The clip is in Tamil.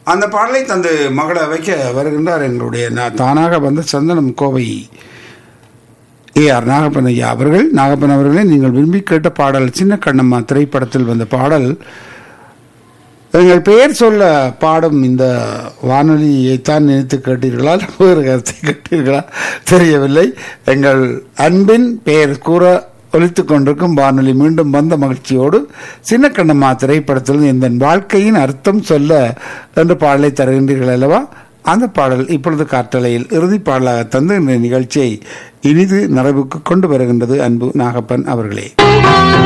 அந்த பாடலை தந்து மகளை வைக்க வருகின்றார் எங்களுடைய நா- தானாக வந்த சந்தனம் கோவை ஏ ஆர் நாகப்பன் ஐயா அவர்கள் நாகப்பன் அவர்களே நீங்கள் விரும்பி கேட்ட பாடல் சின்ன கண்ணம்மா திரைப்படத்தில் வந்த பாடல் எங்கள் பெயர் சொல்ல பாடும் இந்த வானொலியைத்தான் நினைத்து கேட்டீர்களா அல்லது வேறு கருத்தை கேட்டீர்களா தெரியவில்லை எங்கள் அன்பின் பெயர் கூற ஒலித்துக் கொண்டிருக்கும் வானொலி மீண்டும் வந்த மகிழ்ச்சியோடு சின்ன கண்ணம்மா திரைப்படத்தில் இந்த வாழ்க்கையின் அர்த்தம் சொல்ல என்ற பாடலை தருகின்றீர்கள் அல்லவா அந்த பாடல் இப்பொழுது காற்றலையில் இறுதி பாடலாக தந்து இந்த நிகழ்ச்சியை இனிது நிறைவுக்கு கொண்டு வருகின்றது அன்பு நாகப்பன் அவர்களே